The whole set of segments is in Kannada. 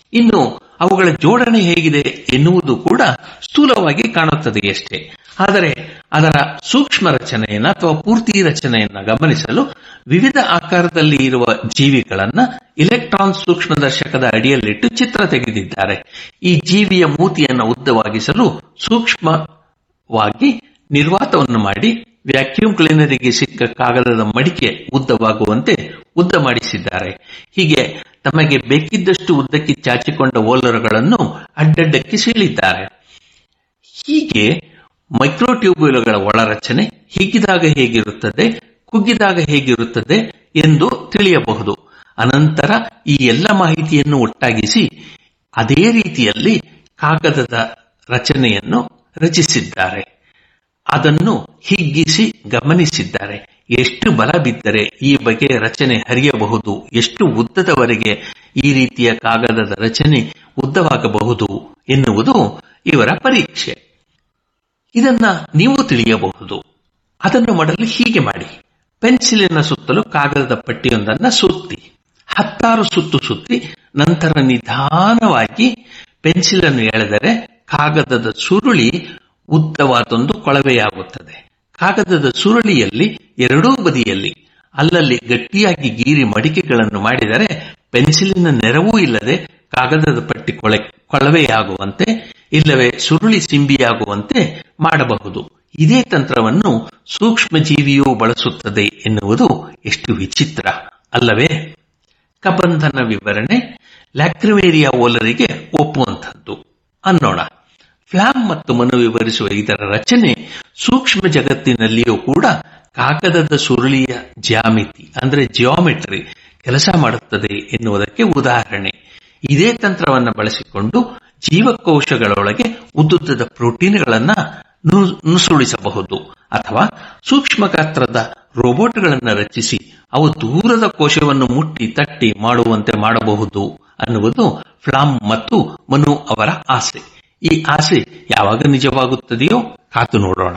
ಇನ್ನು ಅವುಗಳ ಜೋಡಣೆ ಹೇಗಿದೆ ಎನ್ನುವುದು ಕೂಡ ಸ್ಥೂಲವಾಗಿ ಕಾಣುತ್ತದೆಯಷ್ಟೇ ಆದರೆ ಅದರ ಸೂಕ್ಷ್ಮ ರಚನೆಯನ್ನ ಅಥವಾ ಪೂರ್ತಿ ರಚನೆಯನ್ನ ಗಮನಿಸಲು ವಿವಿಧ ಆಕಾರದಲ್ಲಿ ಇರುವ ಜೀವಿಗಳನ್ನ ಇಲೆಕ್ಟ್ರಾನ್ ಸೂಕ್ಷ್ಮದರ್ಶಕದ ಅಡಿಯಲ್ಲಿಟ್ಟು ಚಿತ್ರ ತೆಗೆದಿದ್ದಾರೆ ಈ ಜೀವಿಯ ಮೂತಿಯನ್ನು ಉದ್ದವಾಗಿಸಲು ಸೂಕ್ಷ್ಮವಾಗಿ ನಿರ್ವಾತವನ್ನು ಮಾಡಿ ವ್ಯಾಕ್ಯೂಮ್ ಕ್ಲೀನರಿಗೆ ಸಿಕ್ಕ ಕಾಗದದ ಮಡಿಕೆ ಉದ್ದವಾಗುವಂತೆ ಉದ್ದ ಮಾಡಿಸಿದ್ದಾರೆ ಹೀಗೆ ತಮಗೆ ಬೇಕಿದ್ದಷ್ಟು ಉದ್ದಕ್ಕೆ ಚಾಚಿಕೊಂಡ ಓಲರುಗಳನ್ನು ಅಡ್ಡಡ್ಡಕ್ಕೆ ಸೀಳಿದ್ದಾರೆ ಹೀಗೆ ಮೈಕ್ರೋಟ್ಯೂಬ್ಯುಲ್ಗಳ ಒಳರಚನೆ ಹಿಗ್ಗಿದಾಗ ಹೇಗಿರುತ್ತದೆ ಕುಗ್ಗಿದಾಗ ಹೇಗಿರುತ್ತದೆ ಎಂದು ತಿಳಿಯಬಹುದು ಅನಂತರ ಈ ಎಲ್ಲ ಮಾಹಿತಿಯನ್ನು ಒಟ್ಟಾಗಿಸಿ ಅದೇ ರೀತಿಯಲ್ಲಿ ಕಾಗದದ ರಚನೆಯನ್ನು ರಚಿಸಿದ್ದಾರೆ ಅದನ್ನು ಹಿಗ್ಗಿಸಿ ಗಮನಿಸಿದ್ದಾರೆ ಎಷ್ಟು ಬಲ ಬಿದ್ದರೆ ಈ ಬಗೆಯ ರಚನೆ ಹರಿಯಬಹುದು ಎಷ್ಟು ಉದ್ದದವರೆಗೆ ಈ ರೀತಿಯ ಕಾಗದದ ರಚನೆ ಉದ್ದವಾಗಬಹುದು ಎನ್ನುವುದು ಇವರ ಪರೀಕ್ಷೆ ಇದನ್ನ ನೀವು ತಿಳಿಯಬಹುದು ಅದನ್ನು ಮಾಡಲು ಹೀಗೆ ಮಾಡಿ ಪೆನ್ಸಿಲಿನ ಸುತ್ತಲೂ ಕಾಗದದ ಪಟ್ಟಿಯೊಂದನ್ನ ಸುತ್ತಿ ಹತ್ತಾರು ಸುತ್ತು ಸುತ್ತಿ ನಂತರ ನಿಧಾನವಾಗಿ ಪೆನ್ಸಿಲನ್ನು ಎಳೆದರೆ ಕಾಗದದ ಸುರುಳಿ ಉದ್ದವಾದೊಂದು ಕೊಳವೆಯಾಗುತ್ತದೆ ಕಾಗದದ ಸುರುಳಿಯಲ್ಲಿ ಎರಡೂ ಬದಿಯಲ್ಲಿ ಅಲ್ಲಲ್ಲಿ ಗಟ್ಟಿಯಾಗಿ ಗೀರಿ ಮಡಿಕೆಗಳನ್ನು ಮಾಡಿದರೆ ಪೆನ್ಸಿಲಿನ ನೆರವೂ ಇಲ್ಲದೆ ಕಾಗದದ ಪಟ್ಟಿ ಕೊಳೆ ಕೊಳವೆಯಾಗುವಂತೆ ಇಲ್ಲವೇ ಸುರುಳಿ ಸಿಂಬಿಯಾಗುವಂತೆ ಮಾಡಬಹುದು ಇದೇ ತಂತ್ರವನ್ನು ಸೂಕ್ಷ್ಮ ಜೀವಿಯೂ ಬಳಸುತ್ತದೆ ಎನ್ನುವುದು ಎಷ್ಟು ವಿಚಿತ್ರ ಅಲ್ಲವೇ ಕಬಂಧನ ವಿವರಣೆ ಲ್ಯಾಕ್ರಿಮೇರಿಯಾ ಓಲರಿಗೆ ಒಪ್ಪುವಂಥದ್ದು ಅನ್ನೋಣ ಫ್ಲಾಮ್ ಮತ್ತು ಮನು ವಿವರಿಸುವ ಇದರ ರಚನೆ ಸೂಕ್ಷ್ಮ ಜಗತ್ತಿನಲ್ಲಿಯೂ ಕೂಡ ಕಾಗದದ ಸುರುಳಿಯ ಜ್ಯಾಮಿತಿ ಅಂದ್ರೆ ಜಿಯೋಮೆಟ್ರಿ ಕೆಲಸ ಮಾಡುತ್ತದೆ ಎನ್ನುವುದಕ್ಕೆ ಉದಾಹರಣೆ ಇದೇ ತಂತ್ರವನ್ನು ಬಳಸಿಕೊಂಡು ಜೀವಕೋಶಗಳೊಳಗೆ ಉದ್ದುದ್ದದ ಪ್ರೋಟೀನ್ಗಳನ್ನ ನುಸುಳಿಸಬಹುದು ಅಥವಾ ಸೂಕ್ಷ್ಮ ಗಾತ್ರದ ರೋಬೋಟ್ಗಳನ್ನು ರಚಿಸಿ ಅವು ದೂರದ ಕೋಶವನ್ನು ಮುಟ್ಟಿ ತಟ್ಟಿ ಮಾಡುವಂತೆ ಮಾಡಬಹುದು ಅನ್ನುವುದು ಫ್ಲಾಮ್ ಮತ್ತು ಮನು ಅವರ ಆಸೆ ಈ ಆಸೆ ಯಾವಾಗ ನಿಜವಾಗುತ್ತದೆಯೋ ಕಾತು ನೋಡೋಣ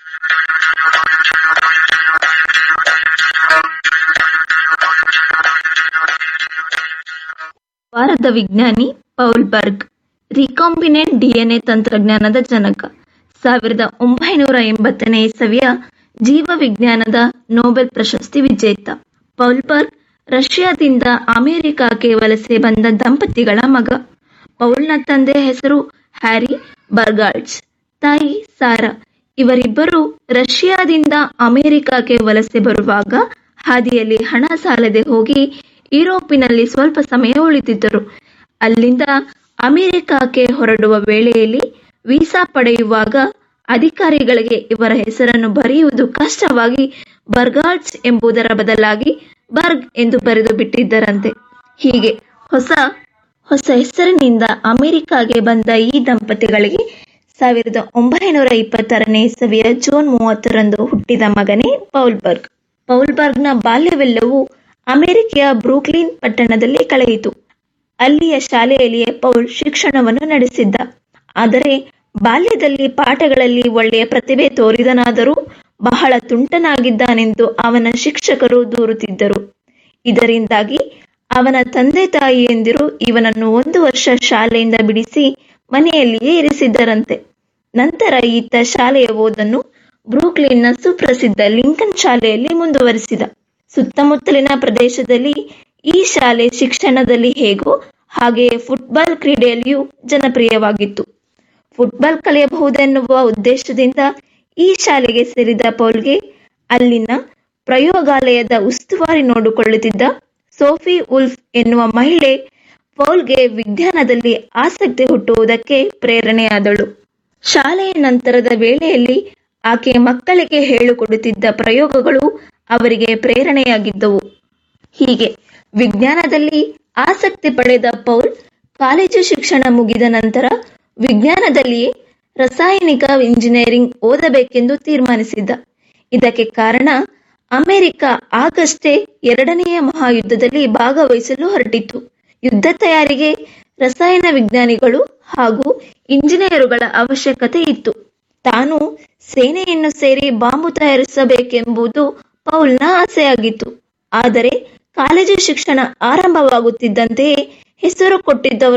ವಾರದ ವಿಜ್ಞಾನಿ ಪೌಲ್ ಬರ್ಗ್ ರಿಕಾಂಬಿನೆಂಟ್ ಡಿಎನ್ಎ ತಂತ್ರಜ್ಞಾನದ ಜನಕ ಸಾವಿರದ ಒಂಬೈನೂರ ಎಂಬತ್ತನೇ ಇಸವಿಯ ಜೀವವಿಜ್ಞಾನದ ನೊಬೆಲ್ ಪ್ರಶಸ್ತಿ ವಿಜೇತ ಪೌಲ್ ಬರ್ಗ್ ರಷ್ಯಾದಿಂದ ಅಮೆರಿಕಕ್ಕೆ ವಲಸೆ ಬಂದ ದಂಪತಿಗಳ ಮಗ ಪೌಲ್ನ ತಂದೆ ಹೆಸರು ಹ್ಯಾರಿ ಬರ್ಗಾಲ್ಡ್ಸ್ ತಾಯಿ ಸಾರಾ ಇವರಿಬ್ಬರು ರಷ್ಯಾದಿಂದ ಅಮೆರಿಕಕ್ಕೆ ವಲಸೆ ಬರುವಾಗ ಹಾದಿಯಲ್ಲಿ ಹಣ ಸಾಲದೆ ಹೋಗಿ ಯುರೋಪಿನಲ್ಲಿ ಸ್ವಲ್ಪ ಸಮಯ ಉಳಿದಿದ್ದರು ಅಲ್ಲಿಂದ ಅಮೆರಿಕಕ್ಕೆ ಹೊರಡುವ ವೇಳೆಯಲ್ಲಿ ವೀಸಾ ಪಡೆಯುವಾಗ ಅಧಿಕಾರಿಗಳಿಗೆ ಇವರ ಹೆಸರನ್ನು ಬರೆಯುವುದು ಕಷ್ಟವಾಗಿ ಬರ್ಗಾಲ್ಡ್ಸ್ ಎಂಬುದರ ಬದಲಾಗಿ ಬರ್ಗ್ ಎಂದು ಬರೆದು ಬಿಟ್ಟಿದ್ದರಂತೆ ಹೀಗೆ ಹೊಸ ಹೊಸ ಹೆಸರಿನಿಂದ ಅಮೆರಿಕಾಗೆ ಬಂದ ಈ ದಂಪತಿಗಳಿಗೆ ಸಾವಿರದ ಒಂಬೈನೂರ ಇಪ್ಪತ್ತರನೇ ಇಸವಿಯ ಜೂನ್ ಮೂವತ್ತರಂದು ಹುಟ್ಟಿದ ಮಗನೇ ಪೌಲ್ಬರ್ಗ್ ಪೌಲ್ಬರ್ಗ್ನ ಬಾಲ್ಯವೆಲ್ಲವೂ ಅಮೆರಿಕೆಯ ಬ್ರೂಕ್ಲಿನ್ ಪಟ್ಟಣದಲ್ಲಿ ಕಳೆಯಿತು ಅಲ್ಲಿಯ ಶಾಲೆಯಲ್ಲಿಯೇ ಪೌಲ್ ಶಿಕ್ಷಣವನ್ನು ನಡೆಸಿದ್ದ ಆದರೆ ಬಾಲ್ಯದಲ್ಲಿ ಪಾಠಗಳಲ್ಲಿ ಒಳ್ಳೆಯ ಪ್ರತಿಭೆ ತೋರಿದನಾದರೂ ಬಹಳ ತುಂಟನಾಗಿದ್ದಾನೆಂದು ಅವನ ಶಿಕ್ಷಕರು ದೂರುತ್ತಿದ್ದರು ಇದರಿಂದಾಗಿ ಅವನ ತಂದೆ ತಾಯಿಯಂದಿರು ಇವನನ್ನು ಒಂದು ವರ್ಷ ಶಾಲೆಯಿಂದ ಬಿಡಿಸಿ ಮನೆಯಲ್ಲಿಯೇ ಇರಿಸಿದ್ದರಂತೆ ನಂತರ ಈತ ಶಾಲೆಯ ಓದನ್ನು ಬ್ರೂಕ್ಲಿನ್ನ ಸುಪ್ರಸಿದ್ಧ ಲಿಂಕನ್ ಶಾಲೆಯಲ್ಲಿ ಮುಂದುವರಿಸಿದ ಸುತ್ತಮುತ್ತಲಿನ ಪ್ರದೇಶದಲ್ಲಿ ಈ ಶಾಲೆ ಶಿಕ್ಷಣದಲ್ಲಿ ಹೇಗೋ ಹಾಗೆಯೇ ಫುಟ್ಬಾಲ್ ಕ್ರೀಡೆಯಲ್ಲಿಯೂ ಜನಪ್ರಿಯವಾಗಿತ್ತು ಫುಟ್ಬಾಲ್ ಕಲಿಯಬಹುದೆನ್ನುವ ಉದ್ದೇಶದಿಂದ ಈ ಶಾಲೆಗೆ ಸೇರಿದ ಪೌಲ್ಗೆ ಅಲ್ಲಿನ ಪ್ರಯೋಗಾಲಯದ ಉಸ್ತುವಾರಿ ನೋಡಿಕೊಳ್ಳುತ್ತಿದ್ದ ಸೋಫಿ ಉಲ್ಫ್ ಎನ್ನುವ ಮಹಿಳೆ ಪೌಲ್ಗೆ ವಿಜ್ಞಾನದಲ್ಲಿ ಆಸಕ್ತಿ ಹುಟ್ಟುವುದಕ್ಕೆ ಪ್ರೇರಣೆಯಾದಳು ಶಾಲೆಯ ನಂತರದ ವೇಳೆಯಲ್ಲಿ ಆಕೆ ಮಕ್ಕಳಿಗೆ ಹೇಳಿಕೊಡುತ್ತಿದ್ದ ಪ್ರಯೋಗಗಳು ಅವರಿಗೆ ಪ್ರೇರಣೆಯಾಗಿದ್ದವು ಹೀಗೆ ವಿಜ್ಞಾನದಲ್ಲಿ ಆಸಕ್ತಿ ಪಡೆದ ಪೌಲ್ ಕಾಲೇಜು ಶಿಕ್ಷಣ ಮುಗಿದ ನಂತರ ವಿಜ್ಞಾನದಲ್ಲಿಯೇ ರಾಸಾಯನಿಕ ಇಂಜಿನಿಯರಿಂಗ್ ಓದಬೇಕೆಂದು ತೀರ್ಮಾನಿಸಿದ್ದ ಇದಕ್ಕೆ ಕಾರಣ ಅಮೆರಿಕ ಆಗಷ್ಟೇ ಎರಡನೆಯ ಮಹಾಯುದ್ಧದಲ್ಲಿ ಭಾಗವಹಿಸಲು ಹೊರಟಿತ್ತು ಯುದ್ಧ ತಯಾರಿಗೆ ರಸಾಯನ ವಿಜ್ಞಾನಿಗಳು ಹಾಗೂ ಇಂಜಿನಿಯರುಗಳ ಅವಶ್ಯಕತೆ ಇತ್ತು ತಾನು ಸೇನೆಯನ್ನು ಸೇರಿ ಬಾಂಬು ತಯಾರಿಸಬೇಕೆಂಬುದು ಪೌಲ್ನ ಆಸೆಯಾಗಿತ್ತು ಆದರೆ ಕಾಲೇಜು ಶಿಕ್ಷಣ ಆರಂಭವಾಗುತ್ತಿದ್ದಂತೆಯೇ ಹೆಸರು ಕೊಟ್ಟಿದ್ದವರ